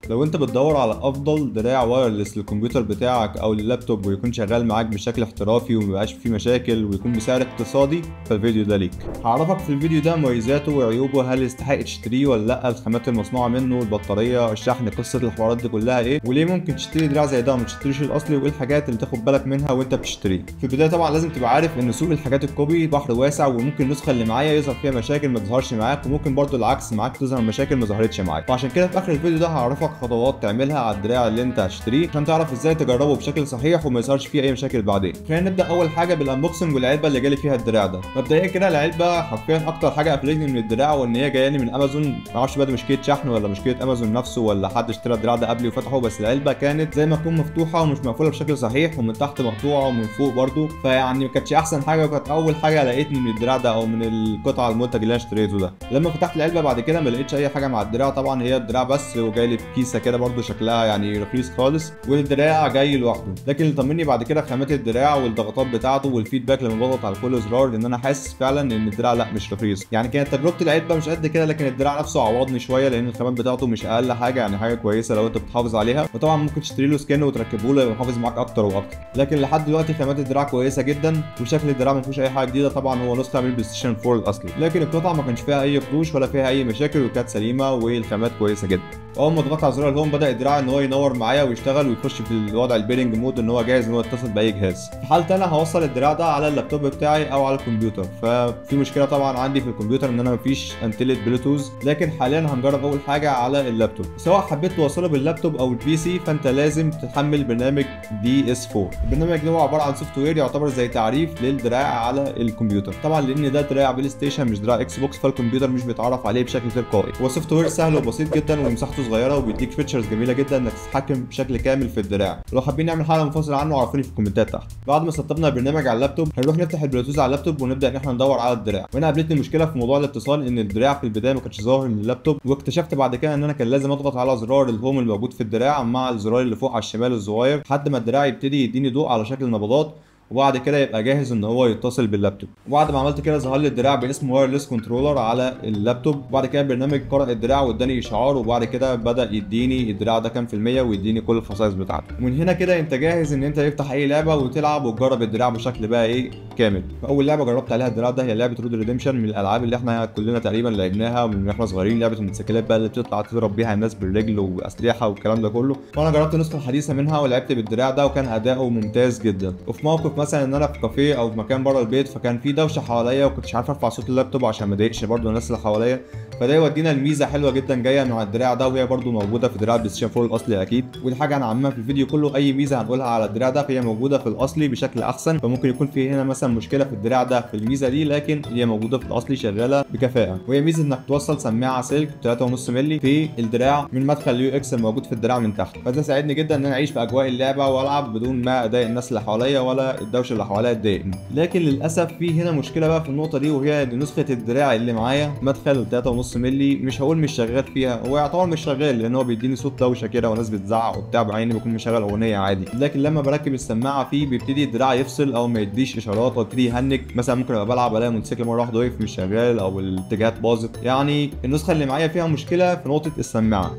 لو انت بتدور على افضل دراع وايرلس للكمبيوتر بتاعك او لللابتوب ويكون شغال معاك بشكل احترافي وميبقاش فيه مشاكل ويكون بسعر اقتصادي فالفيديو ده ليك هعرفك في الفيديو ده مميزاته وعيوبه هل يستحق تشتريه ولا لا الخامات المصنوعه منه البطاريه الشحن قصه الحوارات دي كلها ايه وليه ممكن تشتري دراع زي ده وما تشتريش الاصلي وايه الحاجات اللي تاخد بالك منها وانت بتشتريه في البدايه طبعا لازم تبقى عارف ان سوق الحاجات الكوبي بحر واسع وممكن النسخه اللي معايا يظهر فيها مشاكل ما تظهرش معاك وممكن برضو العكس معاك تظهر مشاكل ما ظهرتش معاك فعشان كده في اخر الفيديو ده هعرفك خطوات تعملها على الدراع اللي انت هتشتريه عشان تعرف ازاي تجربه بشكل صحيح وما يظهرش فيه اي مشاكل بعدين خلينا نبدا اول حاجه بالانبوكسنج والعلبه اللي جالي فيها الدراع ده مبدئيا كده العلبه حرفيا اكتر حاجه قفلتني من الدراع وان هي جايه لي من امازون ما اعرفش بقى دي مشكله شحن ولا مشكله امازون نفسه ولا حد اشترى الدراع ده قبلي وفتحه بس العلبه كانت زي ما تكون مفتوحه ومش مقفوله بشكل صحيح ومن تحت مقطوعه ومن فوق برضو فيعني ما كانتش احسن حاجه وكانت اول حاجه لقيتني من الدراع ده او من القطعه المنتج اللي انا اشتريته ده لما فتحت العلبه بعد كده ما لقيتش اي حاجه مع الدراع طبعا هي الدراع بس وجاي لي بكيسه كده برضو شكلها يعني رخيص خالص والدراع جاي لوحده لكن اللي طمني بعد كده خامات الدراع والضغطات بتاعته والفيدباك لما بضغط على كل زرار لان انا حاسس فعلا ان الدراع لا مش رخيص يعني كانت تجربه العلبه مش قد كده لكن الدراع نفسه عوضني شويه لان الخامات بتاعته مش اقل حاجه يعني حاجه كويسه لو انت بتحافظ عليها وطبعا ممكن تشتري له سكن وتركبه له يبقى محافظ معاك اكتر واكتر لكن لحد دلوقتي خامات الدراع كويسه جدا وشكل الدراع ما فيهوش اي حاجه جديده طبعا هو نسخه من البلاي ستيشن 4 الاصلي لكن القطعه ما كانش فيها اي خروش ولا فيها اي مشاكل وكانت سليمه والخامات كويسه جدا اول ما ضغطت على زرار الهوم بدا الدراع ان هو ينور معايا ويشتغل ويخش في الوضع البيرنج مود ان هو جاهز ان هو يتصل باي جهاز في حالة انا هوصل الدراع ده على اللابتوب بتاعي او على الكمبيوتر ففي مشكله طبعا عندي في الكمبيوتر ان انا مفيش انتلت بلوتوث لكن حاليا هنجرب اول حاجه على اللابتوب سواء حبيت توصله باللابتوب او البي سي فانت لازم تحمل برنامج دي اس 4 البرنامج ده هو عباره عن سوفت وير يعتبر زي تعريف للدراع على الكمبيوتر طبعا لان ده دراع بلاي ستيشن مش دراع اكس بوكس فالكمبيوتر مش بيتعرف عليه بشكل تلقائي هو سوفت وير سهل وبسيط جدا ومساحته صغيره وبيديك فيتشرز جميله جدا انك تتحكم بشكل كامل في الدراع لو حابين نعمل حلقه منفصله عنه عرفوني في الكومنتات تحت بعد ما سطبنا البرنامج على اللابتوب هنروح نفتح البلوتوث على اللابتوب ونبدا ان احنا ندور على الدراع وهنا قابلتني مشكله في موضوع الاتصال ان الدراع في البدايه ما كانش ظاهر من اللابتوب واكتشفت بعد كده ان انا كان لازم اضغط على زرار الهوم الموجود في الدراع مع الزرار اللي فوق على الشمال الصغير لحد ما الدراع يبتدي يديني ضوء على شكل نبضات وبعد كده يبقى جاهز ان هو يتصل باللابتوب وبعد ما عملت كده ظهر لي الدراع باسم وايرلس كنترولر على اللابتوب وبعد كده البرنامج قرأ الدراع واداني اشعار وبعد كده بدا يديني الدراع ده كام في المية ويديني كل الخصائص بتاعته ومن هنا كده انت جاهز ان انت تفتح اي لعبه وتلعب وتجرب الدراع بشكل بقى ايه كامل فاول لعبه جربت عليها الدراع ده هي لعبه رود ريديمشن من الالعاب اللي احنا كلنا تقريبا لعبناها من واحنا صغيرين لعبه الموتوسيكلات بقى اللي بتطلع تضرب بيها الناس بالرجل واسلحه والكلام ده كله وانا جربت النسخه الحديثه منها ولعبت بالدراع ده وكان اداؤه ممتاز جدا وفي موقف مثلا ان انا في كافيه او في مكان بره البيت فكان في دوشه حواليا وكنتش عارف ارفع صوت اللابتوب عشان ما اضايقش برضه الناس اللي حواليا فده يودينا لميزه حلوه جدا جايه مع الدراع ده وهي برضه موجوده في دراع البلاي ستيشن 4 الاصلي اكيد ودي حاجه انا عاملها في الفيديو كله اي ميزه هنقولها على الدراع ده فهي موجوده في الاصلي بشكل احسن فممكن يكون في هنا مثلا مشكله في الدراع ده في الميزه دي لكن هي موجوده في الاصلي شغاله بكفاءه وهي ميزه انك توصل سماعه سلك 3.5 مللي في الدراع من مدخل اليو اكس الموجود في الدراع من تحت فده ساعدني جدا ان انا اعيش في اجواء اللعبه والعب بدون ما اضايق الناس اللي حواليا ولا الدوشه اللي حواليا تضايقني لكن للاسف في هنا مشكله بقى في النقطه دي وهي ان نسخه الدراع اللي معايا مدخل 3.5 مللي مش هقول مش شغال فيها هو يعتبر مش شغال لان هو بيديني صوت دوشه كده وناس بتزعق وبتاع بعيني بكون مشغل اغنيه عادي لكن لما بركب السماعه فيه بيبتدي الدراع يفصل او ما يديش اشارات او يبتدي يهنج مثلا ممكن ابقى بلعب الاقي موتوسيكل مره واحده وقف مش شغال او الاتجاهات باظت يعني النسخه اللي معايا فيها مشكله في نقطه السماعه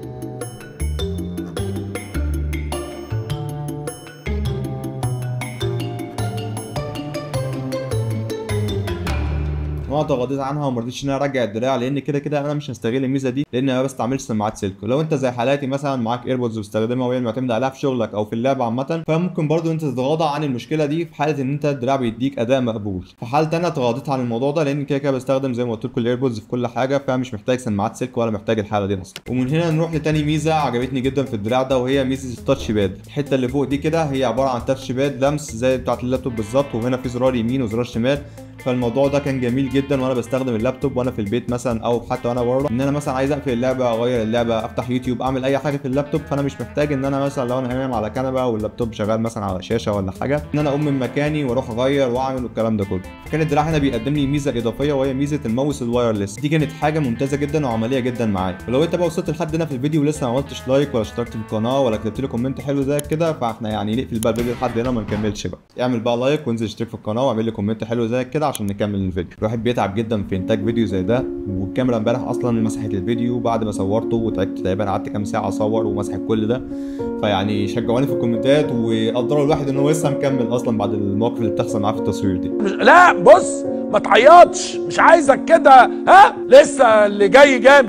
وانا تغاضيت عنها وما رضيتش ان انا ارجع الدراع لان كده كده انا مش هستغل الميزه دي لان انا ما بستعملش سماعات سلك لو انت زي حالاتي مثلا معاك ايربودز بتستخدمها وهي معتمده عليها في شغلك او في اللعبه عامه فممكن برضو انت تتغاضى عن المشكله دي في حاله ان انت الدراع بيديك اداء مقبول في حالتي انا تغاضيت عن الموضوع ده لان كده كده بستخدم زي ما قلت لكم الايربودز في كل حاجه فمش محتاج سماعات سلك ولا محتاج الحاله دي اصلا ومن هنا نروح لتاني ميزه عجبتني جدا في الدراع ده وهي ميزه التاتش باد الحته اللي فوق دي كده هي عباره عن تاتش باد لمس زي بتاعه اللابتوب بالظبط وهنا في زرار يمين وزرار شمال فالموضوع ده كان جميل جدا وانا بستخدم اللابتوب وانا في البيت مثلا او حتى وانا بره ان انا مثلا عايز اقفل اللعبه اغير اللعبه افتح يوتيوب اعمل اي حاجه في اللابتوب فانا مش محتاج ان انا مثلا لو انا نايم على كنبه واللابتوب شغال مثلا على شاشه ولا حاجه ان انا اقوم من مكاني واروح اغير واعمل والكلام ده كله كان الدراع هنا بيقدم لي ميزه اضافيه وهي ميزه الماوس الوايرلس دي كانت حاجه ممتازه جدا وعمليه جدا معايا ولو انت بقى وصلت لحد هنا في الفيديو ولسه ما عملتش لايك ولا اشتركت في القناه ولا كتبت لي كومنت حلو زي كده فاحنا يعني نقفل بقى الفيديو لحد هنا وما نكملش بقى اعمل بقى لايك وانزل اشترك في القناه واعمل لي كومنت حلو زي كده عشان نكمل الفيديو الواحد بيتعب جدا في انتاج فيديو زي ده والكاميرا امبارح اصلا مسحت الفيديو بعد ما صورته وتعبت تقريبا قعدت كام ساعه اصور ومسح كل ده فيعني شجعوني في الكومنتات وقدروا الواحد ان هو لسه مكمل اصلا بعد المواقف اللي بتحصل معاه في التصوير دي لا بص ما تعيطش مش عايزك كده ها لسه اللي جاي جامد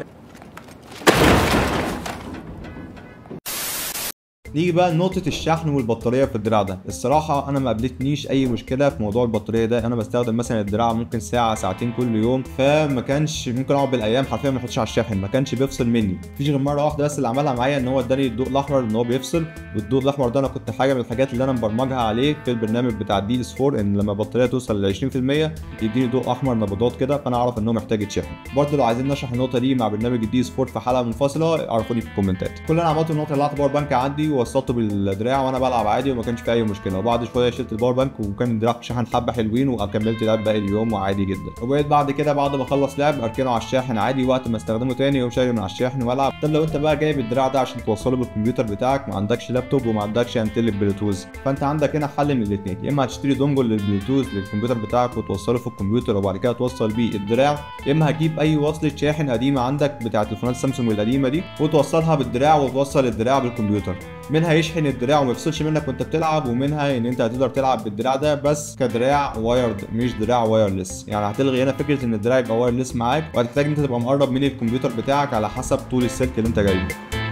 نيجي بقى لنقطة الشحن والبطارية في الدراع ده، الصراحة أنا ما قابلتنيش أي مشكلة في موضوع البطارية ده، أنا بستخدم مثلا الدراع ممكن ساعة ساعتين كل يوم، فما كانش ممكن أقعد بالأيام حرفيا ما أحطش على الشاحن، ما كانش بيفصل مني، مفيش غير مرة واحدة بس اللي عملها معايا إن هو اداني الضوء الأحمر إن هو بيفصل، والضوء الأحمر ده أنا كنت حاجة من الحاجات اللي أنا مبرمجها عليه في البرنامج بتاع دي اس 4 إن لما البطارية توصل ل 20% يديني ضوء أحمر نبضات كده فأنا أعرف إن هو محتاج يتشحن، برضه لو عايزين نشرح النقطة دي مع برنامج الدي اس 4 في حلقة منفصلة عرفوني في الكومنتات، كل اللي أنا عملته إن أنا طلعت باور بانك عندي ووصلته بالدراع الدراع وانا بلعب عادي وما كانش في اي مشكله وبعد شويه شلت الباور بانك وكان الدراع شحن حبه حلوين وكملت لعب باقي اليوم وعادي جدا وبقيت بعد كده بعد ما اخلص لعب اركنه على الشاحن عادي وقت ما استخدمه تاني يقوم شايله من على الشاحن والعب طب لو انت بقى جايب الدراع ده عشان توصله بالكمبيوتر بتاعك ما عندكش لابتوب وما عندكش انتل بلوتوث فانت عندك هنا حل من الاثنين يا اما هتشتري دونجل للبلوتوث للكمبيوتر بتاعك وتوصله في الكمبيوتر وبعد كده توصل بيه الدراع يا اما هتجيب اي وصله شاحن قديمه عندك بتاعه تليفونات سامسونج القديمه دي وتوصلها بالدراع وتوصل الدراع بالكمبيوتر منها يشحن الدراع وما يفصلش منك وانت بتلعب ومنها ان انت هتقدر تلعب بالدراع ده بس كدراع وايرد مش دراع وايرلس يعني هتلغي هنا فكره ان الدراع يبقى وايرلس معاك وهتحتاج ان انت تبقى مقرب من الكمبيوتر بتاعك على حسب طول السلك اللي انت جايبه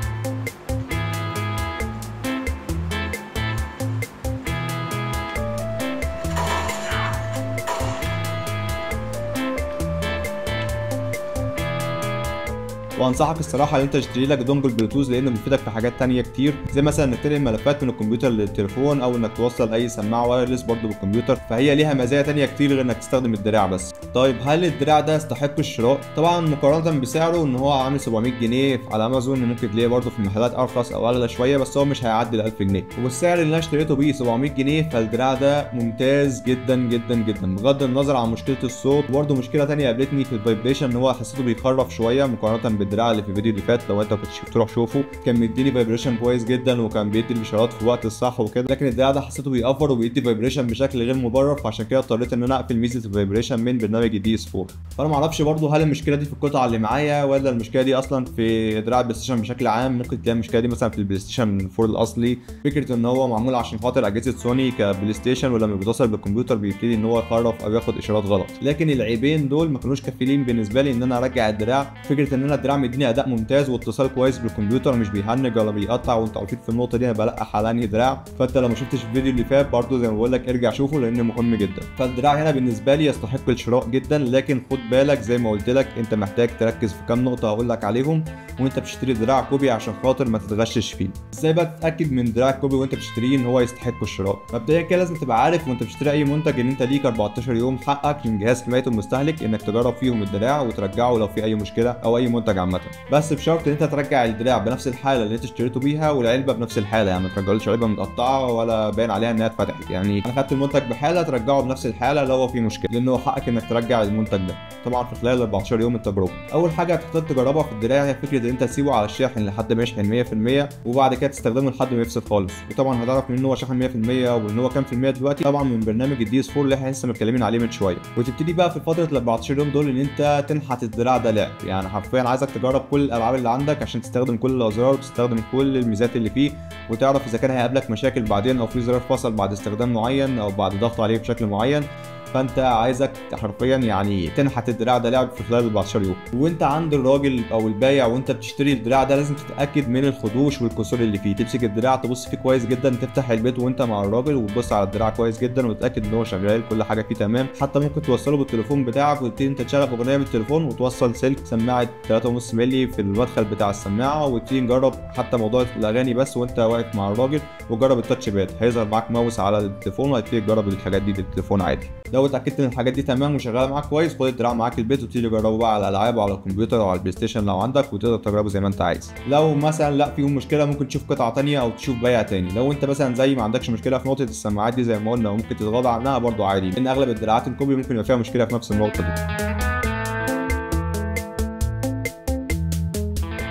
وانصحك الصراحه ان انت تشتري لك دونجل بلوتوث لانه بيفيدك في حاجات تانية كتير زي مثلا انك تنقل ملفات من الكمبيوتر للتليفون او انك توصل اي سماعه وايرلس برضه بالكمبيوتر فهي ليها مزايا تانية كتير غير انك تستخدم الدراع بس طيب هل الدراع ده يستحق الشراء طبعا مقارنه بسعره ان هو عامل 700 جنيه على امازون ممكن تلاقيه برضه في المحلات ارخص او اغلى شويه بس هو مش هيعدي ال 1000 جنيه والسعر اللي انا اشتريته بيه 700 جنيه فالدراع ده ممتاز جدا جدا جدا بغض النظر عن مشكله الصوت وبرضه مشكله تانية قابلتني في الفايبريشن ان هو حسيته بيخرف شويه مقارنه بالدراع اللي في الفيديو اللي فات لو انت كنت تروح شوفه كان مديني فايبريشن كويس جدا وكان بيدي الاشارات في الوقت الصح وكده لكن الدراع ده حسيته بيأفر وبيدي فايبريشن بشكل غير مبرر فعشان كده اضطريت ان انا اقفل ميزه الفايبريشن من برنامج الدي اس 4 فانا ما اعرفش برضه هل المشكله دي في القطعه اللي معايا ولا المشكله دي اصلا في دراع البلاي ستيشن بشكل عام ممكن تلاقي المشكله دي مثلا في البلاي ستيشن 4 الاصلي فكره ان هو معمول عشان خاطر اجهزه سوني كبلاي ستيشن ولما بيتوصل بالكمبيوتر بيبتدي ان هو يخرف او ياخد اشارات غلط لكن العيبين دول ما كانوش كافيين بالنسبه لي ان انا ارجع الدراع فكره ان انا الدراع مديني اداء ممتاز واتصال كويس بالكمبيوتر مش بيهنج ولا بيقطع وانتوا عارفين في النقطه دي انا بلقح على انهي دراع فانت لو ما شفتش الفيديو اللي فات برضه زي ما بقول لك ارجع شوفه لانه مهم جدا فالدراع هنا بالنسبه لي يستحق الشراء جدا لكن خد بالك زي ما قلت لك انت محتاج تركز في كام نقطه هقول لك عليهم وانت بتشتري دراع كوبي عشان خاطر ما تتغشش فيه ازاي بقى تتاكد من دراع كوبي وانت بتشتريه ان هو يستحق الشراء مبدئيا كده لازم تبقى عارف وانت بتشتري اي منتج ان انت ليك 14 يوم حقك من جهاز حمايه المستهلك انك تجرب فيهم الدراع وترجعه لو في اي مشكله او اي منتج عامه بس بشرط ان انت ترجع الدراع بنفس الحاله اللي انت اشتريته بيها والعلبه بنفس الحاله يعني ما ترجعلوش علبه متقطعه ولا باين عليها انها اتفتحت يعني انا خدت المنتج بحاله ترجعه بنفس الحاله لو هو فيه مشكله لان هو حقك انك ترجع المنتج ده طبعا في خلال 14 يوم التجربه اول حاجه هتحتاج تجربها في الدراع هي فكره ان انت تسيبه على الشاحن لحد ما يشحن 100% وبعد كده تستخدمه لحد ما يفصل خالص وطبعا هتعرف ان هو شحن 100% وان هو كام في المية دلوقتي طبعا من برنامج الدي اس 4 اللي احنا لسه متكلمين عليه من شويه وتبتدي بقى في فتره ال 14 يوم دول ان انت تنحت الدراع ده لعب يعني حرفيا عايزك تجرب كل الالعاب اللي عندك عشان تستخدم كل الازرار وتستخدم كل الميزات اللي فيه وتعرف اذا كان هيقابلك مشاكل بعدين او في زرار فصل بعد استخدام معين او بعد ضغط عليه بشكل معين فانت عايزك حرفيا يعني تنحت الدراع ده لعب في خلال 14 يوم وانت عند الراجل او البايع وانت بتشتري الدراع ده لازم تتاكد من الخدوش والكسور اللي فيه تمسك الدراع تبص فيه كويس جدا تفتح البيت وانت مع الراجل وتبص على الدراع كويس جدا وتتاكد ان هو شغال كل حاجه فيه تمام حتى ممكن توصله بالتليفون بتاعك وتبتدي انت تشغل اغنيه بالتليفون وتوصل سلك سماعه 3.5 مللي في المدخل بتاع السماعه وتبتدي نجرب حتى موضوع الاغاني بس وانت واقف مع الراجل وجرب التاتش باد هيظهر معاك ماوس على التليفون وهتبتدي تجرب الحاجات دي بالتليفون عادي لو اتاكدت ان الحاجات دي تمام وشغاله معاك كويس خد الدراع معاك البيت وتيجي تجربه بقى على الالعاب وعلى الكمبيوتر او على البلاي ستيشن لو عندك وتقدر تجربه زي ما انت عايز لو مثلا لا فيهم مشكله ممكن تشوف قطعه تانية او تشوف بيع تاني لو انت مثلا زي ما عندكش مشكله في نقطه السماعات دي زي ما قلنا وممكن تتغاضى عنها برضو عادي لان اغلب الدراعات الكوبي ممكن يبقى فيها مشكله في نفس النقطه دي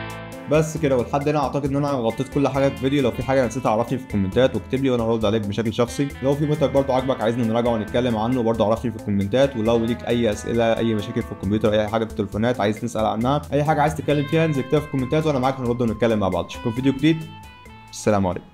بس كده ولحد هنا اعتقد ان انا غطيت كل حاجه في الفيديو لو في حاجه نسيت عرفني في الكومنتات واكتب لي وانا هرد عليك بشكل شخصي لو في منتج برضه عاجبك عايزنا نراجعه ونتكلم عنه برضه عرفني في الكومنتات ولو ليك اي اسئله اي مشاكل في الكمبيوتر اي حاجه في التليفونات عايز تسال عنها اي حاجه عايز تتكلم فيها انزل اكتبها في الكومنتات وانا معاك نرد ونتكلم مع بعض اشوفكم في فيديو جديد السلام عليكم